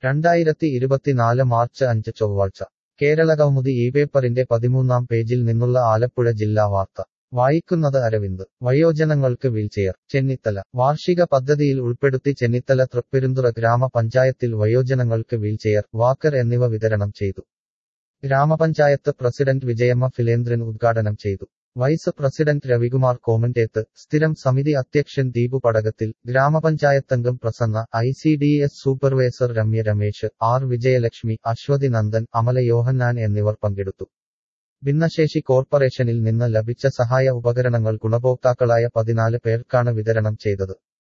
രണ്ടായിരത്തി ഇരുപത്തിനാല് മാർച്ച് അഞ്ച് ചൊവ്വാഴ്ച കേരളകൗമുദി ഈ പേപ്പറിന്റെ പതിമൂന്നാം പേജിൽ നിന്നുള്ള ആലപ്പുഴ ജില്ലാ വാർത്ത വായിക്കുന്നത് അരവിന്ദ് വയോജനങ്ങൾക്ക് വീൽചെയർ ചെന്നിത്തല വാർഷിക പദ്ധതിയിൽ ഉൾപ്പെടുത്തി ചെന്നിത്തല തൃപ്പെരുന്തുറ ഗ്രാമപഞ്ചായത്തിൽ വയോജനങ്ങൾക്ക് വീൽചെയർ വാക്കർ എന്നിവ വിതരണം ചെയ്തു ഗ്രാമപഞ്ചായത്ത് പ്രസിഡന്റ് വിജയമ്മ ഫിലേന്ദ്രൻ ഉദ്ഘാടനം ചെയ്തു വൈസ് പ്രസിഡന്റ് രവികുമാർ കോമന്റേത്ത് സ്ഥിരം സമിതി അധ്യക്ഷൻ ദീപു പടകത്തിൽ ഗ്രാമപഞ്ചായത്തംഗം Prasanna I C D S supervisor Ramya Ramesh R Vijayalakshmi Aswathy Nandan Amala Yohannan എന്നിവർ പങ്കെടുത്തു ഭിന്നശേഷി കോർപ്പറേഷനിൽ നിന്ന് ലഭിച്ച സഹായ ഉപകരണങ്ങൾ ഗുണഭോക്താക്കളായ പതിനാല് പേർക്കാണ് വിതരണം ചെയ്തത്